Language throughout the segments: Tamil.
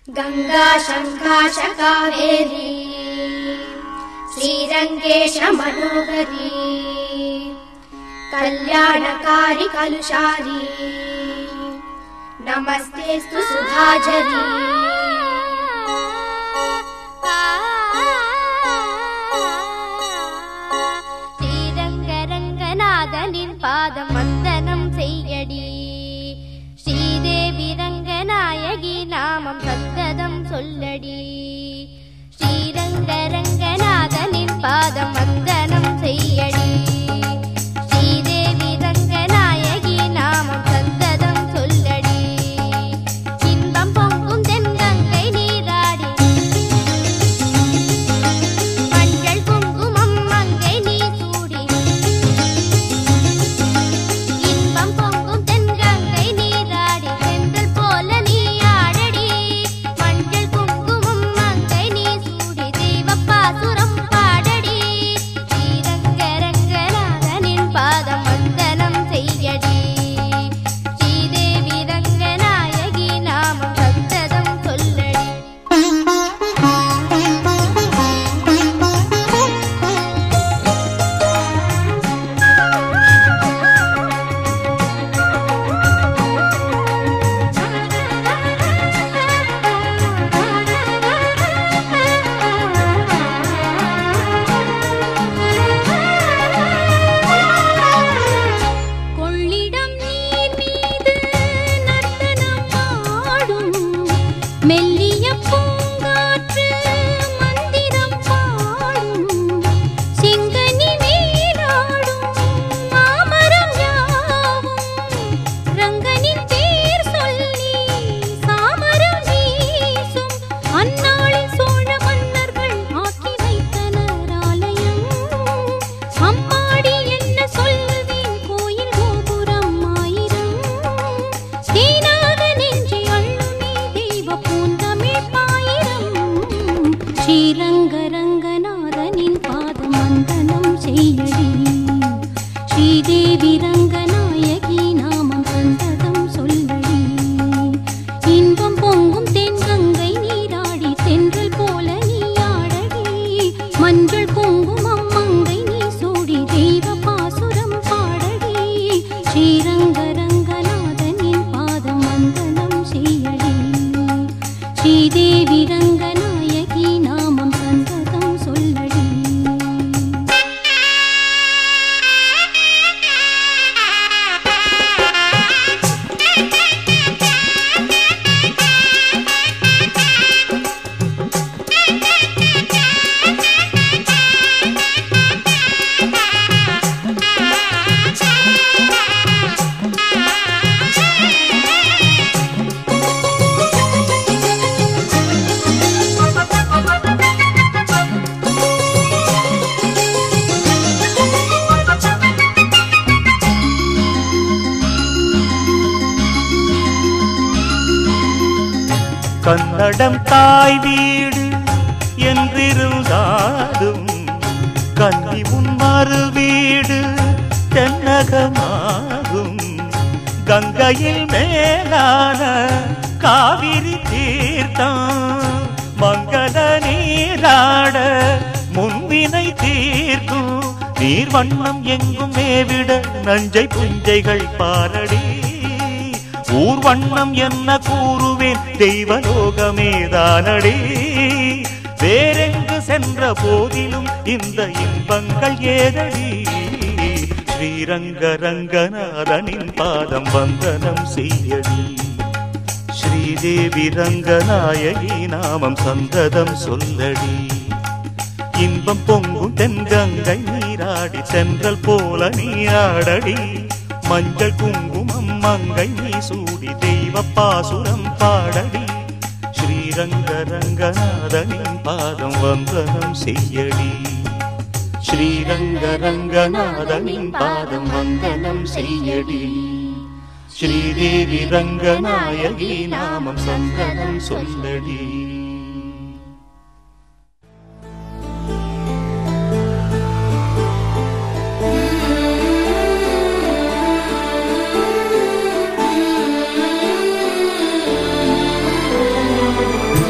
गङ्गा शङ्काश कावेरी श्रीरङ्गेश मनोहरी कल्याणकारि कलुषारी नमस्तेऽस्तु सुधाझरी ஸ்ரீரங்கரங்கநாதனின் பாதம் வந்தனம் செய்யடி ஸ்ரீதேவி ரங்கநாயகி நாமம் சந்ததம் சொல்லடி ஸ்ரீரங்கரங்கநாதனின் பாதம் வந்தனம் செய்யடி ஸ்ரீதேவி ரங்கநாயகி நாமம் சந்ததம் சொல்லடி இன்பம் பொங்கும் தென்கங்கை நீராடி மஞ்சள் குங்குமம் மங்கை நீ சூடி இன்பம் பொங்கும் தென்கங்கை நீராடி செந்தல் போல நீ ஆடடி மஞ்சள் குங்குமம் மங்கை நீ சூடி தெய்வப்பாசுரம் பாடடி ஸ்ரீரங்கரங்கநாதனின் பாதம் வந்தனம் செய்யடி ஸ்ரீதேவி ரங்கநாயகி நாமம் சத்ததம் சொல்லடி கொள்ளிடம் நீர் மீது நர்த்தனம் ஆடும் மெல்லிய பூங்காற்று மந்திரம் பாடும் சிங்கனி மேலாடும் மாமரம் யாவும் ரங்கனின் பேர் சொல்லி சாமரம் வீசும் அந்நாளில் சோழ மன்னர்கள் ஆக்கி வைத்தனர் ஆலயம் அம்மாடி என்ன சொல்லுவேன் கோயில் கோபுரம் ஆயிரம் தேனாக நெஞ்சி அள்ளுமே தெய்வ பூந்தமிழ் பாயிரம் ஸ்ரீரங்க ரங்கநாதனின் பாதம் வந்தனம் செய்யடி ஸ்ரீதேவி ரங்கநாயகி நாமம் சந்ததம் சொல்லடி இன்பம் பொங்கும் தென்கங்கை நீராடி தென்றல் போல நீ ஆடடி மஞ்சள் குங்குமம் மங்கை நீ சூடி தெய்வ பாசுரம் பாடடி ஸ்ரீரங்க ரங்கநாதனின் பாதம் வந்தனம் செய்யடி ஸ்ரீதேவி ரங்கநாயகி நாமம் சந்ததம் சொல்லடி கன்னடம் தாய் வீடு என்றிருந்தாலும் கன்னி உன் மறு வீடு தென்னகமாகும் கங்கையில் மேலான காவிரி தீர்த்தம் மங்கள நீராட முன்வினை தீர்க்கும் நீர் வண்ணம் எங்கும் மேவிட நஞ்சை புஞ்சைகள் பாரடி ஊர் வண்ணம் என்ன கூறுவேன் தெய்வலோகமேதானடி வேறெங்கு சென்ற போதிலும் இந்த இன்பங்கள் ஏதடி ஸ்ரீரங்க ரங்கநாதனின் பாதம் வந்தனம் செய்யடி ஸ்ரீதேவி ரங்கநாயகி நாமம் சந்ததம் சொல்லடி இன்பம் பொங்கும் தென்கங்கை நீராடி சென்றல் போல நீராடடி மஞ்சள் குங்குமம் மங்கை நீ சூடி தெய்வ பாசுரம் பாடடி ஸ்ரீரங்க ரங்கநாதனின் பாதம் வந்தனம் செய்யடி ஸ்ரீரங்க ரங்கநாதனின் பாதம் வந்தனம் செய்யடி ஸ்ரீதேவி ரங்கநாயகி நாமம் சந்தனம் சொல்லடி Thank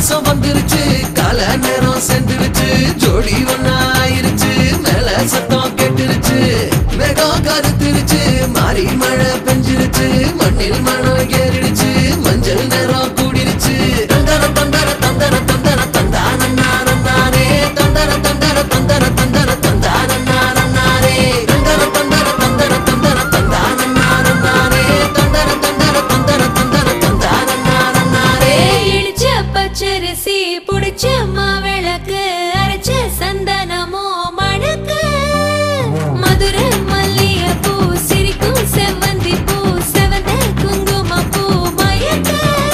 மாசம் வந்துருச்சு கால நேரம் சென்றுருச்சு ஜோடி ஒண்ணா ஆயிருச்சு மேல சத்தம் கேட்டுருச்சு மேகம் கருத்துருச்சு மாறி மழை பெஞ்சிருச்சு மண்ணில் மனம் ஏறிடுச்சு மஞ்சள் நேரம் கூடிருச்சு தந்தர தந்தர தந்தர தந்தர தந்தானே தந்தர தந்தர தந்தர தந்தர தந்தானே தந்தர தந்தர தந்தர தந்தர தந்தானே தந்தர தந்தர தந்தர தந்தர தந்தானே இடிச்ச பச்சரிசி புடிச்ச மாவிளக்கு அரைச்ச சந்தனமோ மணக்கு மதுரை மல்லிகை பூ சிரிக்கும் செவ்வந்தி பூ செவந்த குங்கும பூ மயக்க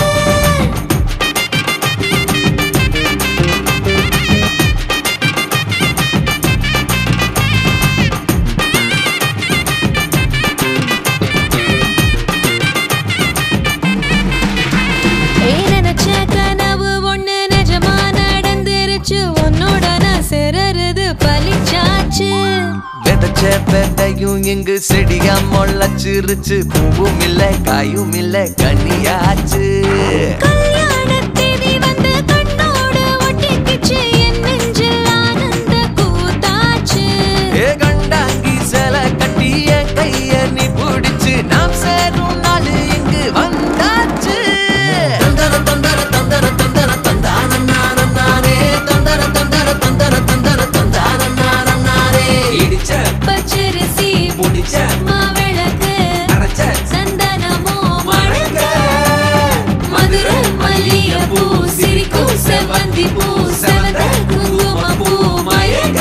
ஏய், நினைச்ச கனவு ஒண்ணு நிஜமா நடந்துருச்சு உன்னோட நான் சிறருது பலிச்சாச்சு விதைச்ச விதையும் இங்கு செடியா முளைச்சிருச்சு பூவும் இல்ல காயும் இல்ல கனியாச்சு கல்யாண தேதி வந்து கண்ணோடு ஒட்டிக்கிச்சு என் நெஞ்சில் ஆனந்த கூத்தாச்சு ஏ கண்டாங்கி சில கட்டி என் கைய நீ பிடிச்சு நாம் சேரும் நாள் இங்கு வந்தாச்சு தந்தர தந்தர தந்தர தந்தர தந்தானே தந்தர தந்தர தந்தர தந்தர தந்தானே இடிச்ச பச்சரிசி முடிச்ச மாவிளக்கு அரைச்ச சந்தனமோ மணக்க மதுரை மல்லிகை பூ சிரிக்கும் செவ்வந்தி பூ செவந்த குங்கும பூ மயக்க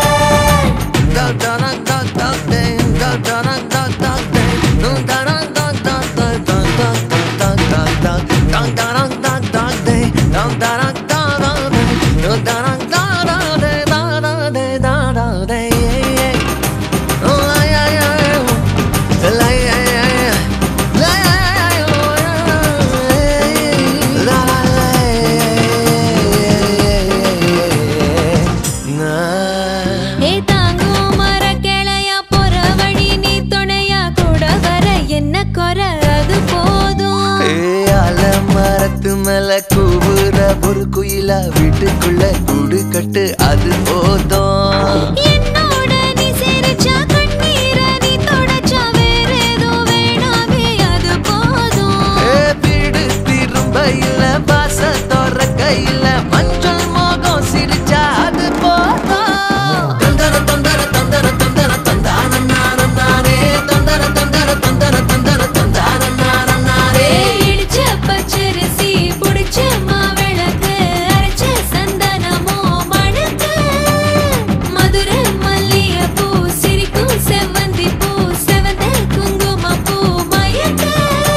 ஏ தாங்கும் மரக்கிளையா போற வழி நீ துணையா கூட வர என்ன குறை அது போதும் மரத்து மேல கூவுற ஒரு குயிலா வீட்டுக்குள்ள கூடு கட்டு அது போதும் என்னோட நீ சிரிச்சா கண்ணீர நீ தொடச்சா வேற ஏதோ வேணாமே அது போதும் ஏ, வீடு திரும்ப இல்ல பாச தோற கையில மஞ்சள் மோகம் சிரிச்சா அது போதும் தந்தர தந்தர தந்தர தந்தர தந்தானே தந்தர தந்தர தந்தர தந்தர தந்தானே இடிச்ச பச்சரிசி புடிச்ச மாவிளக்கு அரைச்ச சந்தனமோ மணக்க மதுரை மல்லிகை பூ சிரிக்கும் செவ்வந்தி பூ செவந்த குங்கும பூ மயக்க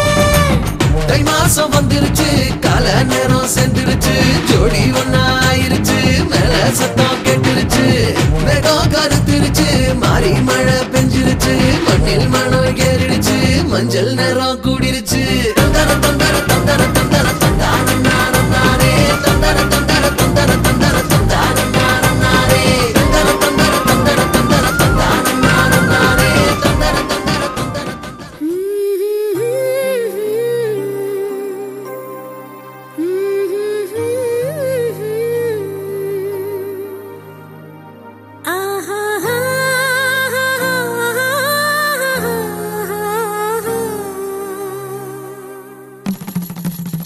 தை மாசம் வந்துருச்சு கால நேரம் சென்றுருச்சு ஜோடி ஒண்ணா ஆயிருச்சு மேல சத்தம் கேட்டுருச்சு மேகம் கருத்துருச்சு மாறி மழை பெஞ்சிருச்சு மண்ணில் மனம் ஏறிடுச்சு மஞ்சள் நேரம் கூடிருச்சு தந்தர தந்தர தந்தர தந்தர தந்தானே தந்தர தந்தர தந்தர தந்தர தந்தானே தந்தர தந்தர தந்தர தந்தர தந்தானே தந்தர தந்தர தந்தர ஆஹா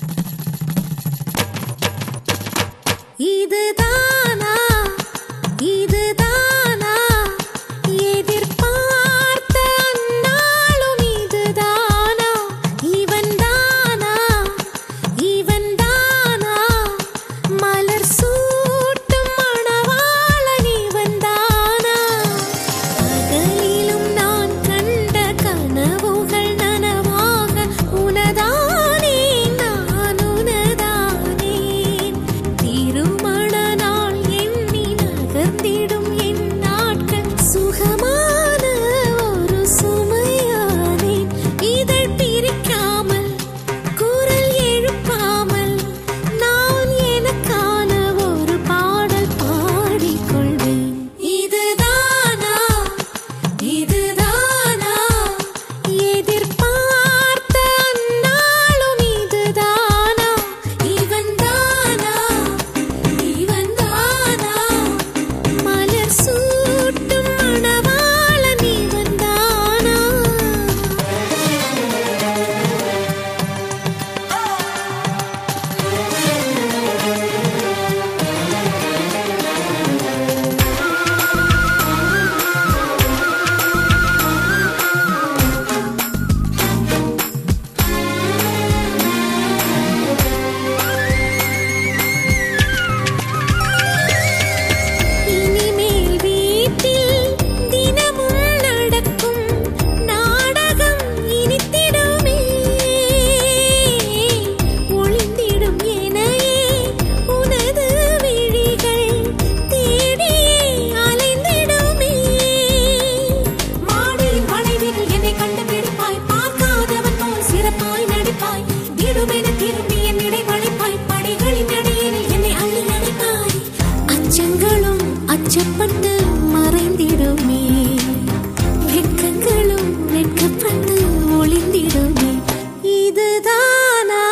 அச்சப்பட்டு மறைந்திடுமே வெட்கங்களும் வெட்கப்பட்டு ஒளிந்திடுமே இதுதானா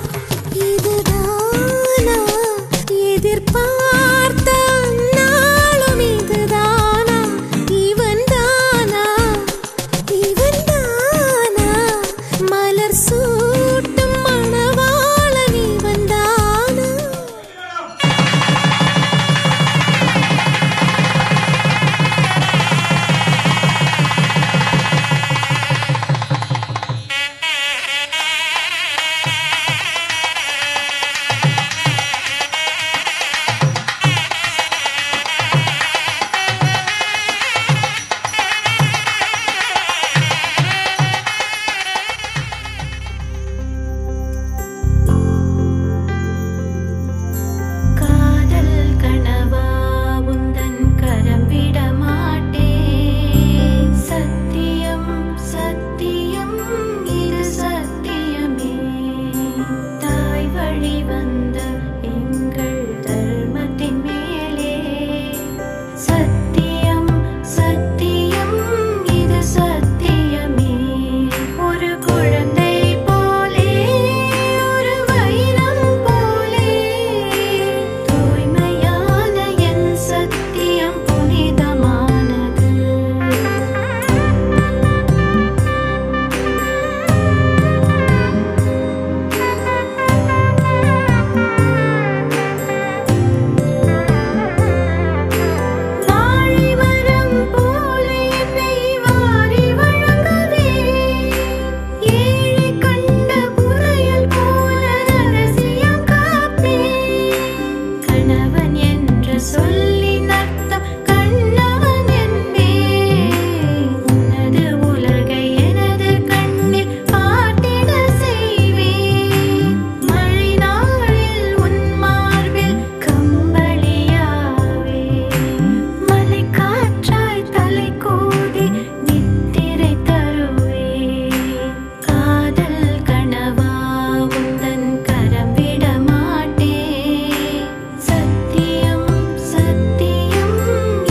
இதுதானா எதிர்பார்த்த நாளும் இதுதானா இவன் தானா இவன் தானா மலர் சூட்டும் மணவாளன் இவன் தானா காதல் கனவா உந்தன் கரம் விட மாட்டேன் சத்தியம் சத்தியம் இது சத்தியமே தாய் வழி வந்த எங்கள் தர்மத்தின் மேலே சத்தியம் சத்தியம் இது சத்தியமே ஒரு குழந்தை போலே ஒரு வைரம் போலே தூய்மையான என் சத்தியம் புனிதமானது வாழிமரம் போலே என்னை வாரி வழங்கவே ஏழை கண்ட புதையல் போல ரகசியம் காப்பே கணவன் என்று சொல்லி நர்த்தம் கண்ணவன் என்பே உனது உலகை எனது கண்ணில் பார்த்திட செய்வேன் மழை நாளில் உன் மார்பில் கம்பளியாவே மலை காற்றாய் தலை கோதி நித்திரை தருவே காதல் கனவா உந்தன் கரம் விட மாட்டேன் சத்தியம் சத்தியம்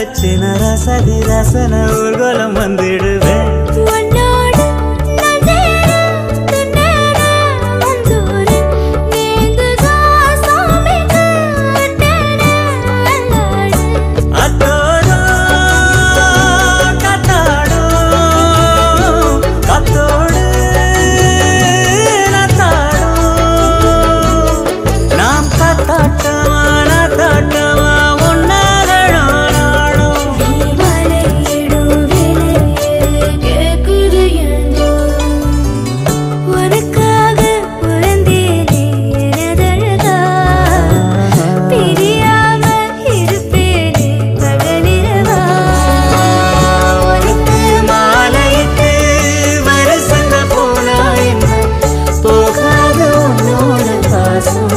சின்ன ரசதி ரசன ஊர்வலம் வந்திடுவேன் உன்னோடு நான் சேர துன்னேற வந்தூர நேங்குதா சாமிக்கு அட்டேன அல்லாடு அத்தோடும் கத்தாடும் கத்தோடு நத்தாடும் நாம் கத்தாட்டமா நத்தாட்டமா ஒன்னாகணும் நாடும் உனக்காக பிறந்தேனே எனதழகா பிரியாம இருப்பேனே பகலிரவா உனக்கு மாலையிட்டு வருஷங்க போனா என்ன போகாத உன்னோட பாசம்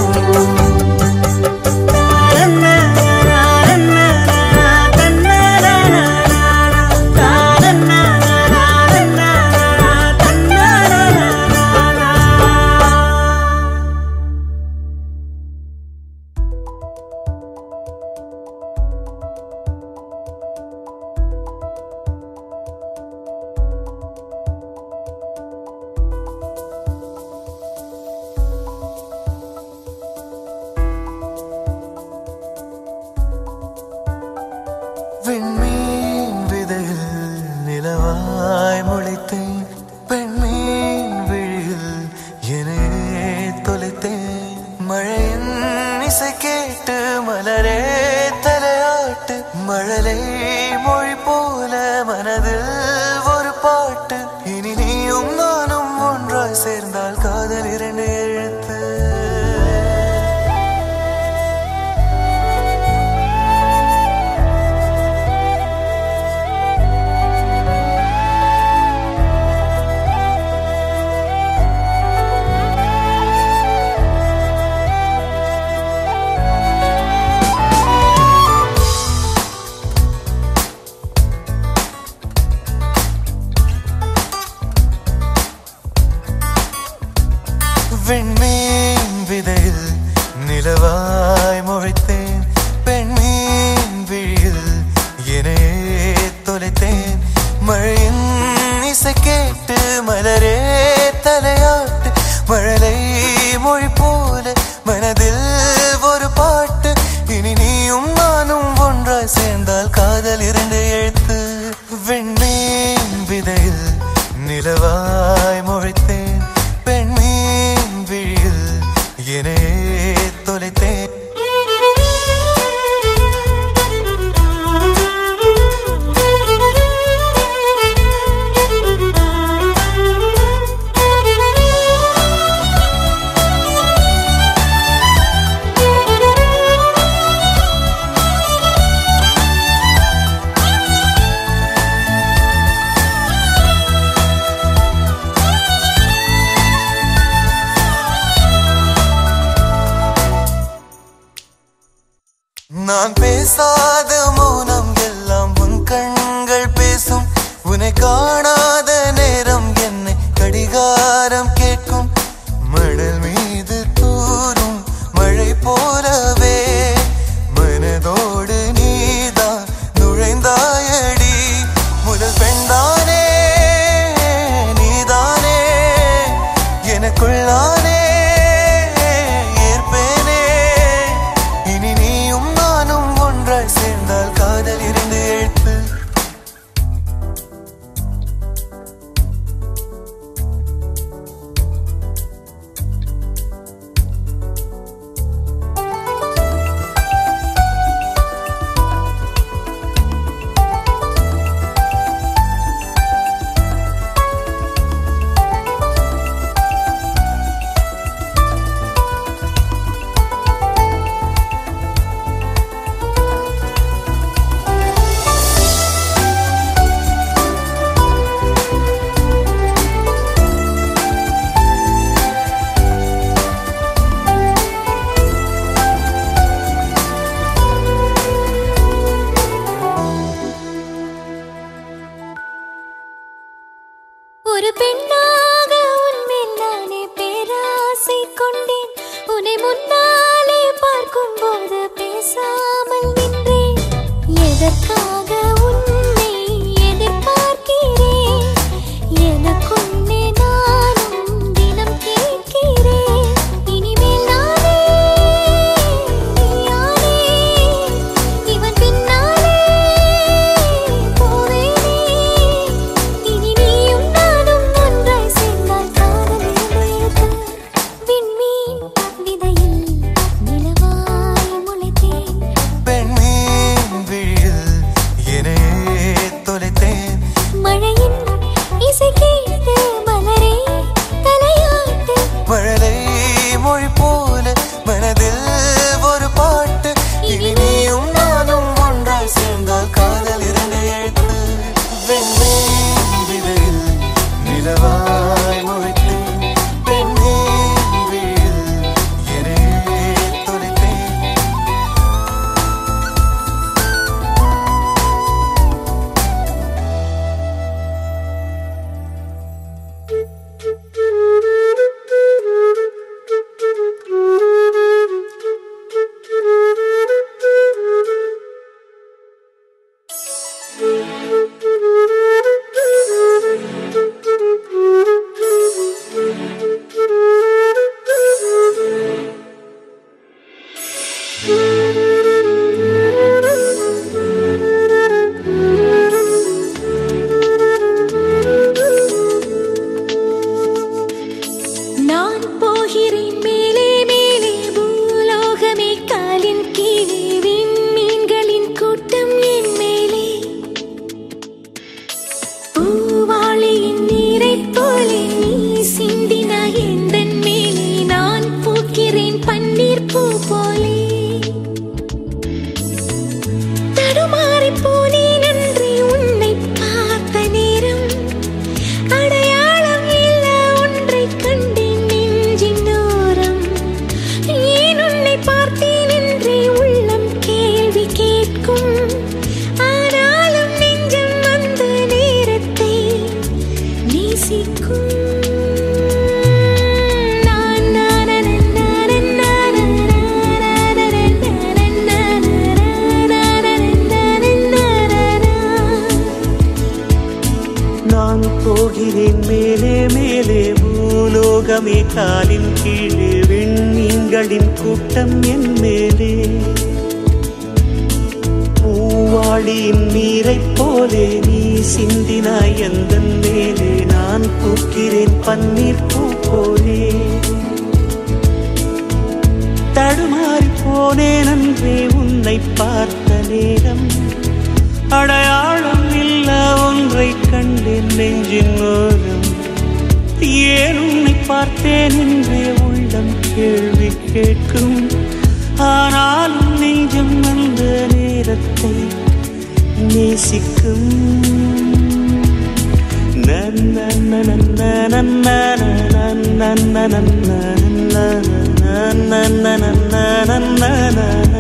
விண்மீன் விதையில் நிலவாய் முளைத்தேன் பெண்மீன் விழியில் என்னே தொலைத்தேன் மழையின் இசை கேட்டு மலரே தலையாட்டு மழலை மொழி போல மனதில் ஒரு பாட்டு இனி நீயும் நானும் ஒன்றாய் சேர்ந்தால் காதல் இரண்டு எழுத்து விண்மீன் விதையில் நிலவாய் முளைத்தேன் பெண்மீன் விழியில் என்னே தொலைத்தேன் மழையின் இசை கேட்டு மலரே தலையாட்டு மழலை மொழி போல மனதில் ஒரு பாட்டு இனி நீயும் நானும் ஒன்றாய் சேர்ந்தால் காதல் இரண்டு எழுத்து விண்மீன் விதையில் நிலவாய் முளைத்தேன் பெண்மீன் விழியில் என்னே தொலைத்தேன் நான் பேசாத மௌனம் எல்லாம் உன் கண்கள் பேசும் உன்னை காணாத நேரம் என்னை கடிகாரம் கேட்கும் மணல் மீது தூரும் மழை போலவே மனதோடு நீதான் நுழைந்தாயடி முதல் பெண்தானே நீதானே எனக்குள்ளானே ஏற்பேனே இனி நீயும் நானும் ஒன்றாய் சேர்ந்தால் காதல் இருந்து எழுத்து ஒரு பெண்ணாக உன்மேல் நானே பேராசை கொண்டேன் உன்னை முன்னாலே பார்க்கும் போது பேசாமல் நின்றேன் எதற்காக பூலோகமே காலின் கீழே விண்மீன்களின் கூட்டம் என் மேலே பூவாளியின் நீரைப் போலே நீ சிந்தினாய் எந்த மேலே நான் பூக்கிறேன் பன்னீர் பூ போலே தடுமாறி போனேன் அன்றே உன்னை பார்த்த நேரம் அடையாளம் இல்ல ஒன்றை கண்டேன் நெஞ்சின் ஓரம் ஏன் உன்னை பார்த்தேன் என்றே உள்ளம் கேள்வி கேட்கும் ஆனாலும் நெஞ்சம் அந்த நேரத்தை நேசிக்கும் நன்ன நன்ன நன்ன நன்ன நன்ன நன்ன நன்ன நன்ன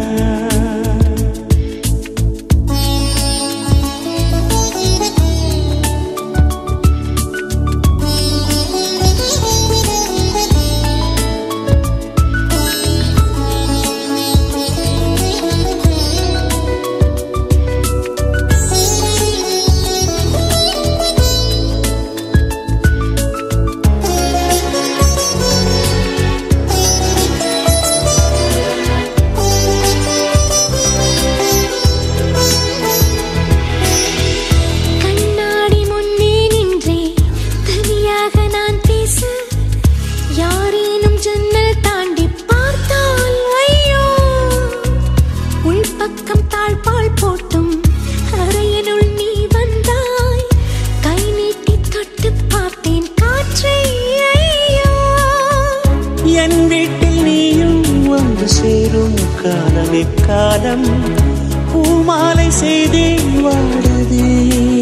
கண்ணாடி முன்னே நின்றே தனியாக நான் பேச யாரேனும் ஜன்னல் தாண்டி பார்த்தால் ஐயோ உள்பக்கம் தாழ்பால் போட்டும் அறையினுள் நீ வந்தாய் கை நீட்டி தொட்டு பார்த்தேன் காற்றை ஐயோ என் வீட்டில் நீயும் வந்து சேரும் காலமே காலம் பூமாலை செய்தே வாடுதே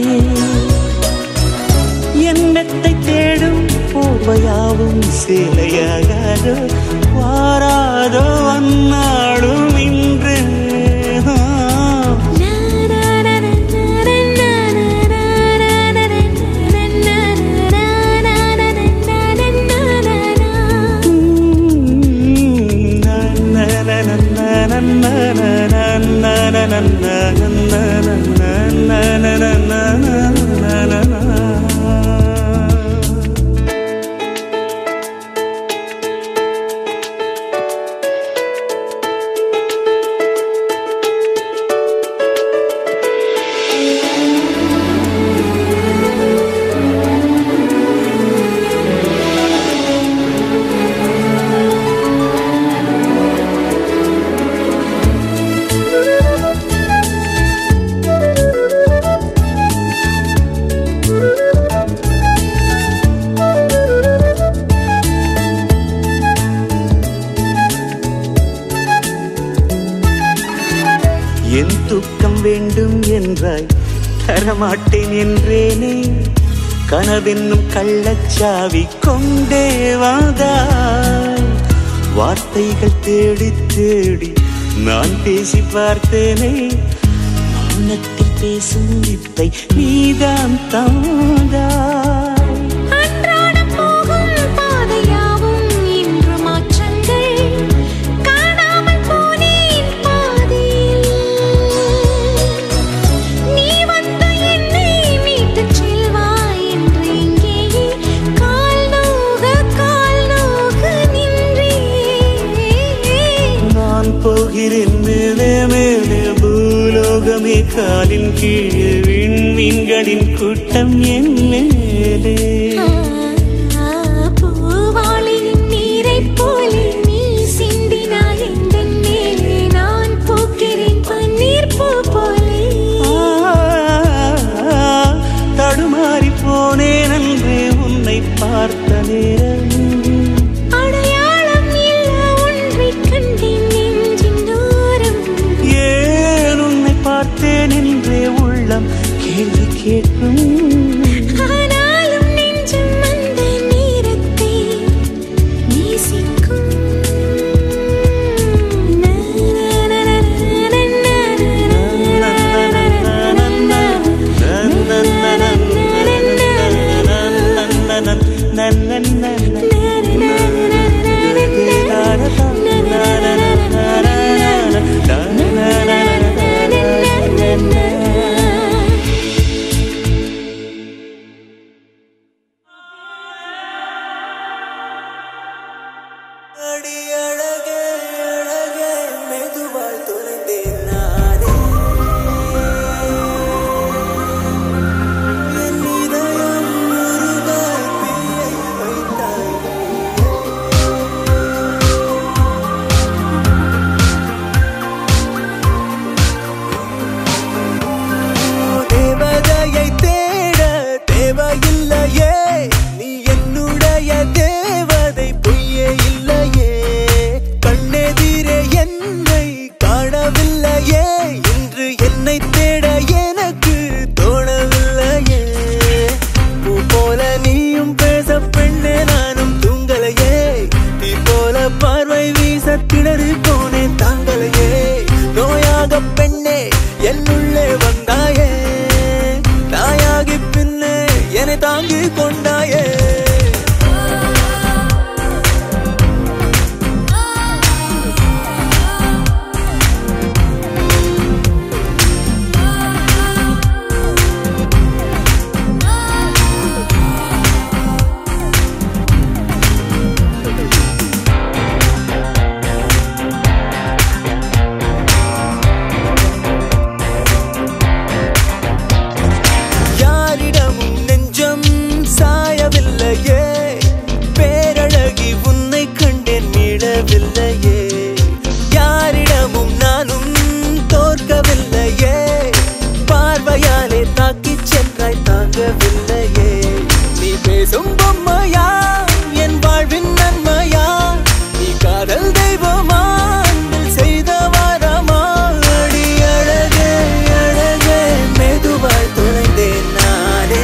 என் மெத்தை தேடும் போர்வையாவும் சேலையாகாதோ வாராதோ அந்நாடும் இன்று என் தூக்கம் வேண்டும் என்றாய் தரமாட்டேன் என்றேனே கனவென்னும் கள்ளச்சாவி கொண்டே வந்தாய் வார்த்தைகள் தேடி தேடி நான் பேசி பார்த்தேனே மௌனத்தில் பேசும் வித்தை நீதான் தந்தாய் அன்றாடம் போகும் பாதையாவும் இன்று மாற்றங்கள் காணாமல் போனேன் பாதியில் நீ வந்து என்னை மீட்டுச் செல்வாய் என்று இங்கேயே கால் நோக கால் நோக நின்றேன் நான் போகிறேன் மேலே மேலே பூலோகமே காலின் கீழே விண்மீன்களின் கூட்டம் என் மேலே பூவாளியின் நீரைப் போலே நீ சிந்தினாய் எந்தன் மேலே நான் பூக்கிறேன் பன்னீர் பூ போலே தடுமாறி போனேன் அன்றே உன்னை பார்த்த நேரம் அடையாளம் இல்ல ஒன்றைக் கண்டேன் நெஞ்சின் தூரம் ஏன் உன்னை பார்த்தேன் என்றே உள்ளம் கேள்வி கேட்கும் ஆனாலும் நெஞ்சம் அந்த நேரத்தை நேசிக்கும் தூங்கலையே இன்று என்னை தேட எனக்கு தோணவில்லையே பூ போல நீயும் பேச பெண்ணே நானும் தூங்கலையே தீ போல பார்வை வீச திணறி போனேன் தாங்கலையே நோயாக பெண்ணே என்னுள்ளே வந்தாயே தாயாகி பின்னே என்னை தாங்கி கொண்டாயே யாரிடமும் நெஞ்சம் சாயவில்லையே பேரழகி உன்னை கண்டேன் மீளவில்லையே யாரிடமும் நானும் தோற்கவில்லையே பார்வையாலே தாக்கிச் சென்றாய் தாங்கவில்லையே நீ பேசும் பொம்மையா என் வாழ்வின் நன்மையா நீ காதல் தெய்வமா அன்பில் செய்த வாரமா அடி அழகே அழகே மெதுவாய் தொலைந்தேன் நானே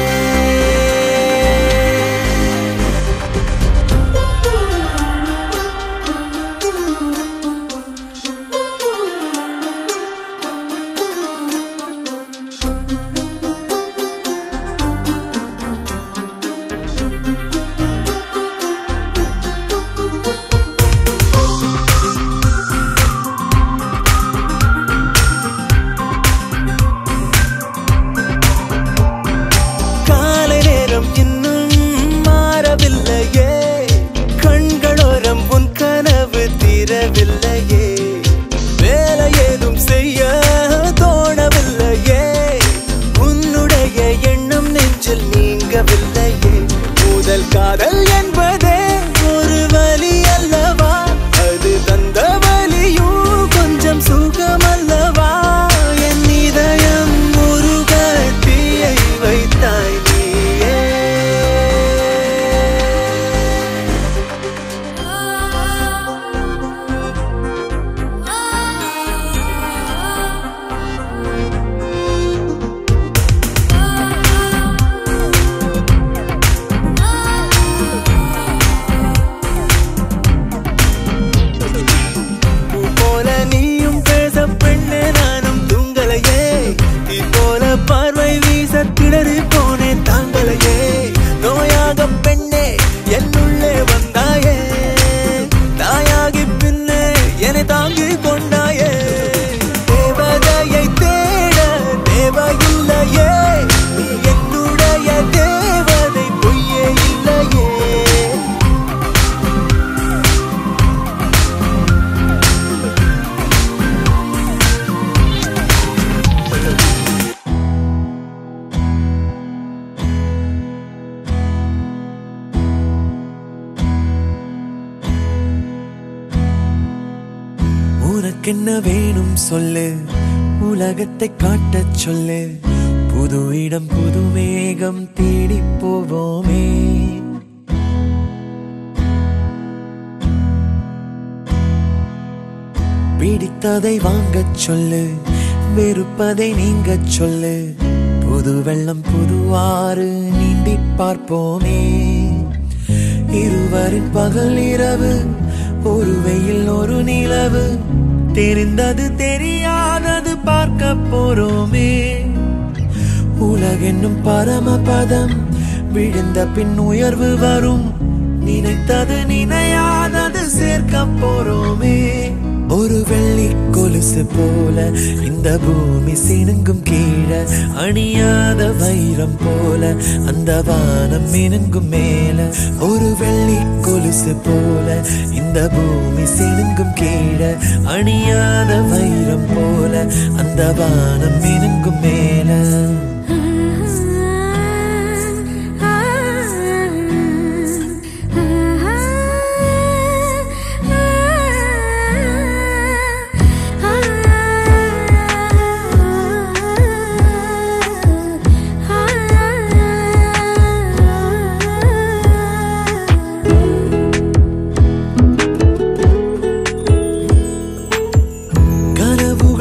காலை நேரம் இன்னும் மாறவில்லையே கண்களோரம் உன் கனவு தீரவில்லையே வேலை ஏதும் செய்ய தோணவில்லையே உன்னுடைய எண்ணம் நெஞ்சில் நீங்கவில்லையே முதல் காதல் என்பதே ஒரு வலி அல்லவா அது தந்த வலியும் கொஞ்சம் சுகமல்லவா என் இதயம் முருக தீயை வைத்தாய் நீயே பூ போல நீயும் பேச பெண்ணே நானும் தூங்கலையே தீ போல பார்வை வீச திணறி போனேன் தாங்கலையே நோயாக பெண்ணே என்னுள்ளே வந்தாயே தாயாகி பின்னே என்னை தாங்கி கொண்டாயே தேவதையை தேட தேவையில்லையே நீ என்னுடைய தேவதை பொய்யே இல்லையே உனக்கென்ன வேணும் சொல்லு உலகத்தை காட்டச் சொல்லு புது இடம் புது மேகம் தேடி போவோமே பிடித்ததை வாங்கச் சொல்லு வெறுப்பதை நீங்கச் சொல்லு புது வெள்ளம் புது ஆறு நீந்தி பார்ப்போமே இருவரின் பகல் இரவு ஒரு வெயில் ஒரு நிலவு தெரிந்தது தெரியாதது பார்க்க போறோமே உலகென்னும் பரமபதம் விழுந்த பின் உயர்வு வரும் நினைத்தது நினையாதது சேர்க்க போறோமே ஒரு வெள்ளி கொலுசு போல இந்த பூமி சினுங்கும் கீழே அணியாத வைரம் போல அந்த வானம் மினுங்கும் மேல ஒரு வெள்ளி கொலுசு போல இந்த பூமி சினுங்கும் கீழே அணியாத வைரம் போல அந்த வானம் மினுங்கும் மேல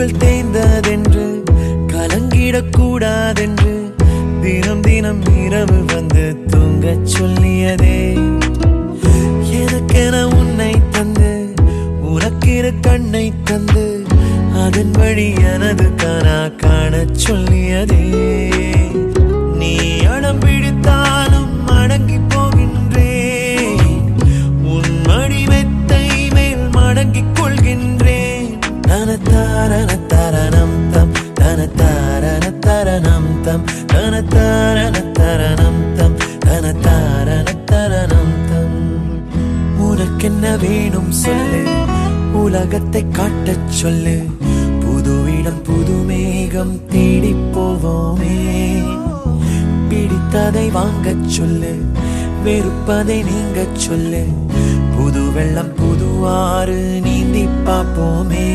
பூக்கள் தேய்ந்ததென்று கலங்கிடக்கூடாதென்று தினம் தினம் இரவு வந்து தூங்கச் சொல்லியதே எனக்கென உன்னை தந்து உனக்கிற கண்ணை தந்து அதன் வழி எனது கனா காணச் சொல்லியதே நீ அடம் பிடித்தாலும் அடங்கி போகின்றேன் உன் மடி மெத்தை மேல் மடங்கிக் கொள்கின்றேன் தனத்தாரண தரணம் தம் தனத்தாரண தரணம் தம் தனத்தாரண தரணம் தம் தனத்தாரண தரணம் தம் உனக்கென்ன வேணும் சொல்லு உலகத்தை காட்டச் சொல்லு புது இடம் புது மேகம் தேடி போவோமே பிடித்ததை வாங்கச் சொல்லு வெறுப்பதை நீங்கச் சொல்லு புது வெள்ளம் புது ஆறு நீந்தி பார்ப்போமே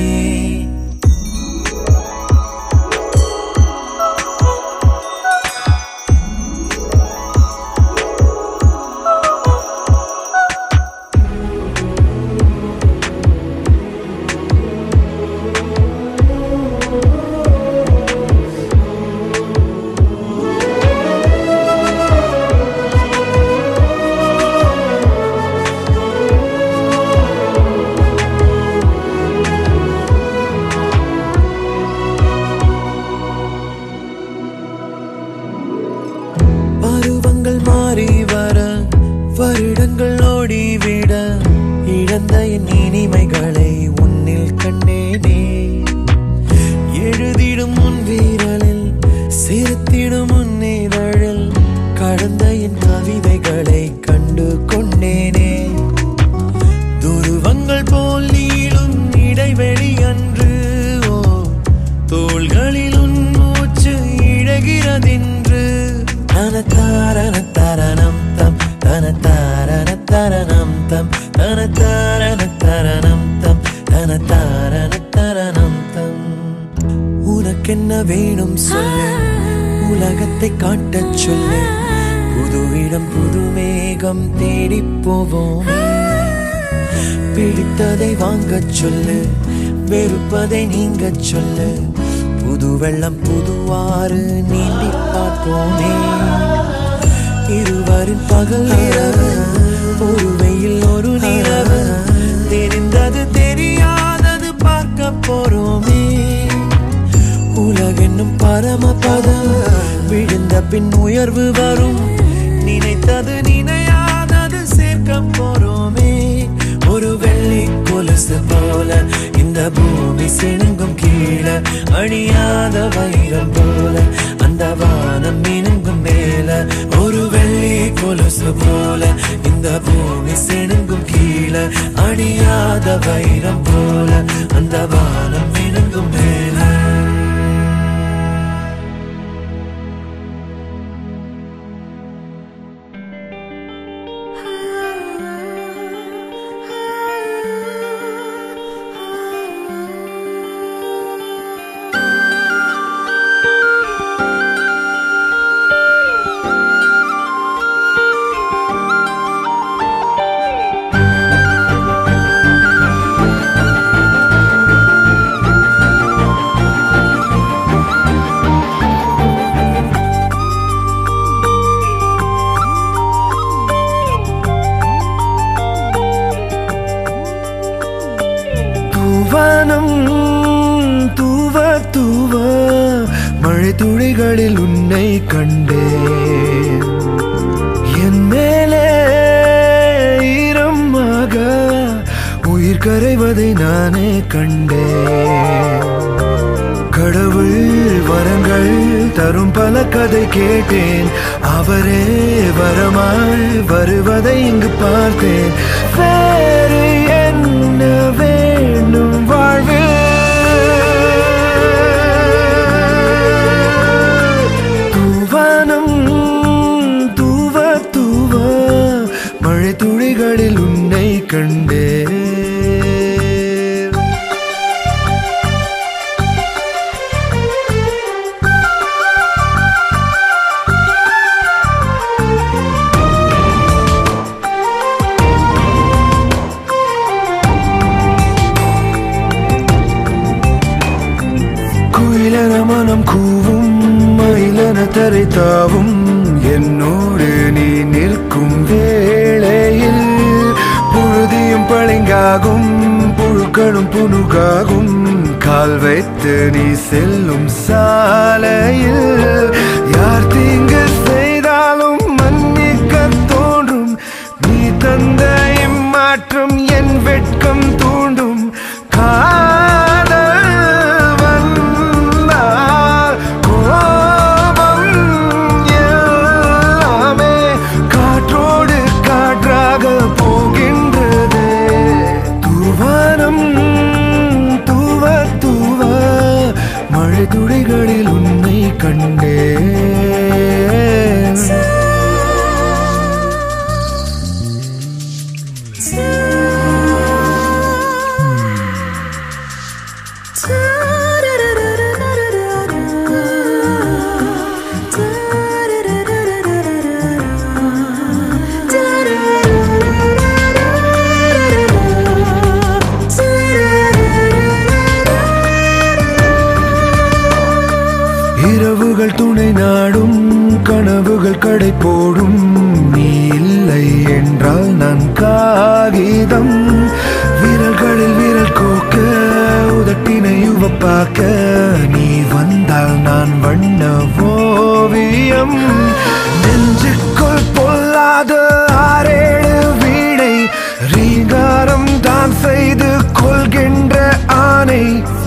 பருவங்கள் மாறி வர வருடங்கள் ஓடிவிட இழந்த என் இனிமைகளை உன்னில் கண்டேனே எழுதிடும் உன் வீரலில் சிரித்திடும் உன் இதழில் கடந்த என் கவிதைகளை கண்டு கொண்டேனே துருவங்கள் போல் நீளும் இடைவெளி அன்று ஓ தோள்களில் உன் மூச்சு இழகிறதென்று தனத்தாரண தரணம் தம் தனத்தாரண தரணம் தம் தனத்தாரண தரணம் தம் தனத்தாரண தரணம் தம் உனக்கென்ன வேணும் சொல்லு உலகத்தை காட்டச் சொல்லு புது இடம் புது மேகம் தேடி போவோம் பிடித்ததை வாங்கச் சொல்லு வெறுப்பதை நீங்கச் சொல்லு புது வெள்ளம் புது ஆறு நீந்தி பார்ப்போமே இருவரின் பகல் இரவு ஒரு வெயில் ஒரு நிலவு தெரிந்தது தெரியாதது பார்க்க போறோமே உலகென்னும் பரமபதம் விழுந்த பின் உயர்வு வரும் நினைத்தது நினையாதது சேர்க்க போறோமே ஒரு வெள்ளி கொலுசு போல இந்த பூமி சிணுங்கும் கீழே அணியாத வைரம் போல அந்த வானம் மினுங்கும் மேல ஒரு வெள்ளி கொலுசு போல இந்த பூமி சிணுங்கும் கீழே அணியாத வைரம் போல அந்த வானம் மினுங்கும் மேல தூவானம் தூவ தூவ மழை துளிகளில் உன்னை கண்டேன் என் மேலே ஈரமாக உயிர் கரைவதை நானே கண்டேன் கடவுள் வரங்கள் தரும் பல கதை கேட்டேன் அவரே வரமாய் வருவதை இங்கு பார்த்தேன் வேறு என்ன வேண்டும் வாழ்வில் தூவானம் தூவ தூவ மழை துளிகளில் உன்னை கண்டேன் தரை தாவும் என்னோடு நீ நிற்கும் வேளையில் புழுதியும் பளிங்காகும் புழுக்களும் புனுகாகும் கால் வைத்து நீ செல்லும் சாலையில் யார் தீங்கு செய்தாலும் மன்னிக்க தோன்றும் நீ தந்த இம்மாற்றம் என் வெட்கம் தூண்டும் காதல் வந்தால் கோபம் எல்லாமே காற்றோடு காற்றாக போகின்றது தூவானம் தூவ தூவ மழை துளிகளில் உன்னை கண்டேன் இரவுகள் துணை நாடும் கனவுகள் கடை போடும் நீ இல்லை என்றால் நான் காகிதம் விரல்களில் விரல் கோக்க உதட்டினை உவப்பாக்க நீ வந்தால் நான் வண்ண ஓவியம் நெஞ்சுக்குள் பொல்லாத ஆறேழு வீணை ரீங்காரம் தான் செய்து கொள்கின்ற ஆணை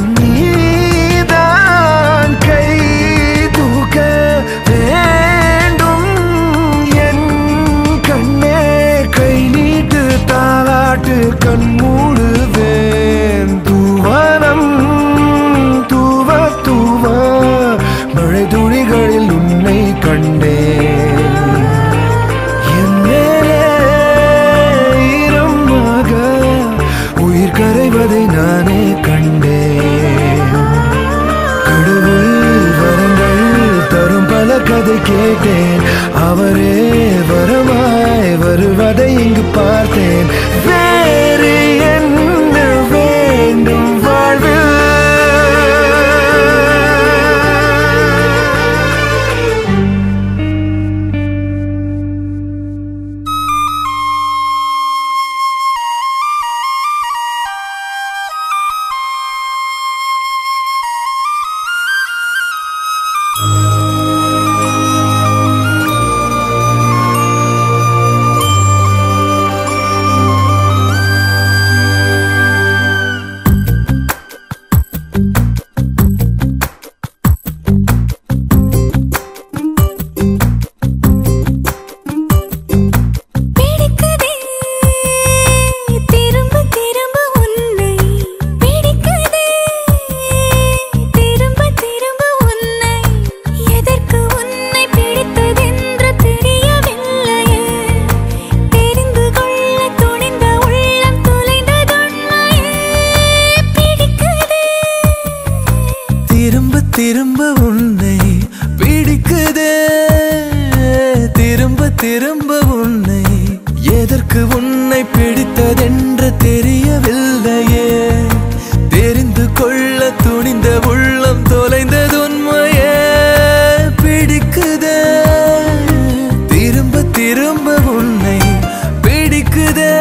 நீதான் கை தூக்க வேண்டும் என் கண்ணே கை நீட்டு தாளாட்டு கண் மூடுவேன் தூவானம் தூவ தூவ மழை துளிகளில் உன்னை கண்டேன் என் மேலே ஈரமாக உயிர் கரைவதை நானே கண்டேன் கடவுள் வரங்கள் தரும் பல கதை கேட்டேன் அவரே வரமாய் வருவதை இங்கு பார்த்தேன் வேறு என்ன வேண்டும் வாழ்வில் பிடிக்குதே திரும்ப திரும்ப உன்னை பிடிக்குதே திரும்ப திரும்ப உன்னை எதற்கு உன்னை பிடித்ததென்று தெரியவில்லையே தெரிந்து கொள்ள துணிந்த உள்ளம் தொலைந்ததுண்மையே பிடிக்குதே திரும்ப திரும்ப உன்னை பிடிக்குதே திரும்ப திரும்ப உன்னை எதற்கு உன்னை பிடித்ததென்று தெரியவில்லையே தெரிந்து கொள்ள துணிந்த உள்ளம் தொலைந்தது உண்மையே பிடிக்குதே திரும்ப திரும்ப உன்னை பிடிக்குதே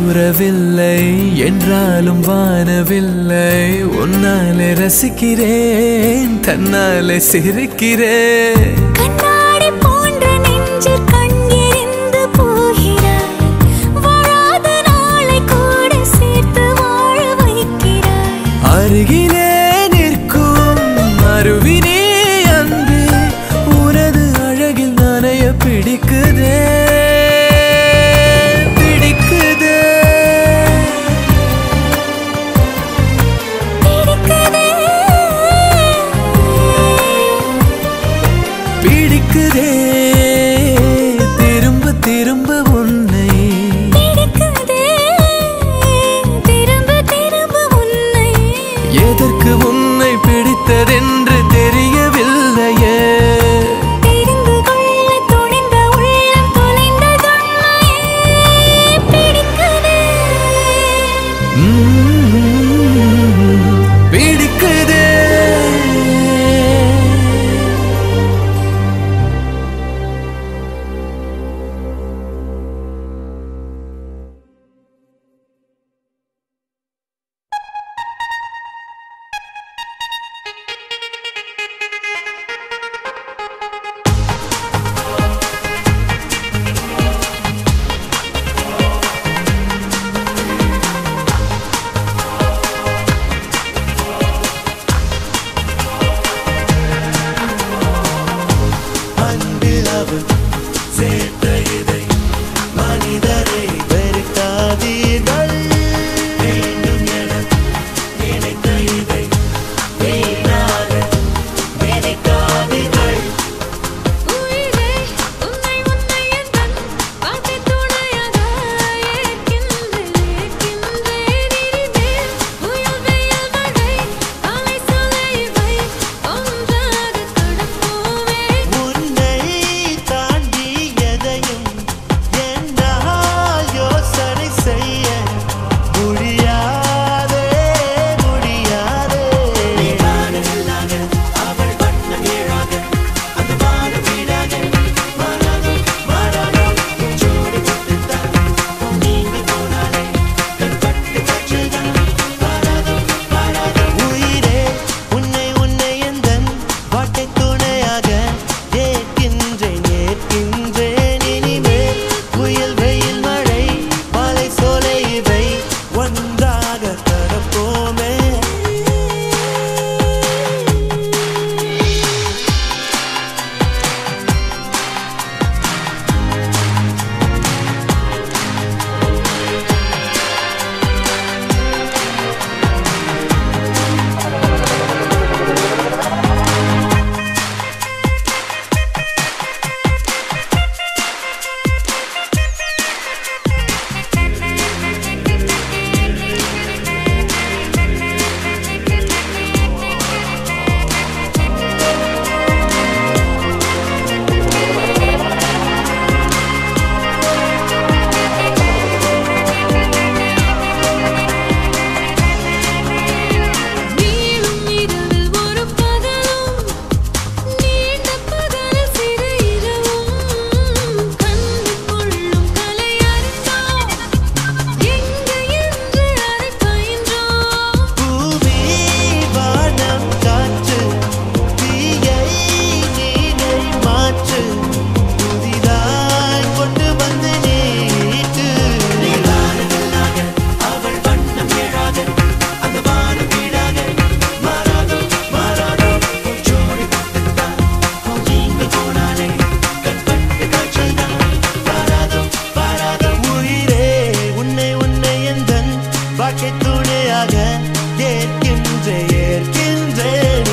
தூரவில்லை என்றாலும் வானவில்லை உன்னாலே ரசிக்கிறேன் தன்னாலே சிரிக்கிறேன் கண்ணாடி போன்ற நெஞ்சில் கண்ணெறிந்து போகிறாய் வாழாத நாளை கூட சேர்த்து வாழ வைக்கிறாய் அருகிலே நிற்கும் அருவினே அன்பே உனது அழகில் நனைய பிடிக்குதே பிடிக்குதே பிடிக்குதே பிடிக்குதே திரும்ப திரும்ப உன்னை பிடிக்குதே திரும்ப திரும்ப உன்னை எதற்கு உன்னை பிடித்ததென்று தெரியவில்லையே தெரிந்து கொள்ள துணிந்த உள்ளம் தொலைந்ததுண்மையே பிடிக்குதே உம், பிடிக்குதே அன்பில் அவர் சேர்த்த இதை மனிதரை வெறுக்காதீர்கள் வேண்டும் என நினைத்த இதை வீணாக நினைக்காதீர்கள் உயிரே உன்னை உன்னை எந்தன் வாழ்க்கை துணையாக ஏற்கின்றேன் ஏற்கின்றேன் இனிமேல் புயல் வெயில் மழை அலை சொலை இவை ஒன்றாக கடப்போமே உன்னை தாண்டி எதையும் என்னால் யோசனை செய்ய முடியாதே முடியாதே அவள் வண்ணம் ஏழாக அந்த வானம் வீடாக மாறாதோ மாறாதோ ஜோடி விட்டுத்தான் நீங்க போனாலே கண்பட்டு கற்றுதான் மாறாதோ மாறாதோ உயிரே உன்னை உன்னை எந்தன் வாட்டை துணையாக ஏற்கின்றேன் ஏற்கின்றேன் இனிமேல் புயல் வெயில் மழை மலை சோலை இவை ஒன்றாக கடப்போமே நீளும் இரவில் ஒரு பகலும் நீண்ட பகலில் சிறு இரவும் கண்டு கொள்ளும் கலை அறிந்தோம் எங்கு என்று அதை பயின்றோம் பூமி வானம் காற்று தீயை நீரை மாற்று புதிதாய் கொண்டு வந்து நீட்டு அவள் வண்ணம் ஏழாக அந்த வானம் வீடாக மாறாதோ மாறாதோ ஜோடி பட்டுத்தான் நீங்க போனாலே கண்பட்டு காய்ச்சல் தான் பாராதோ பாராதோ உயிரே உன்னை உன்னை எந்தன் வாழ்க்கை துணையாக ஏற்கின்ற ஏற்கின்றேன்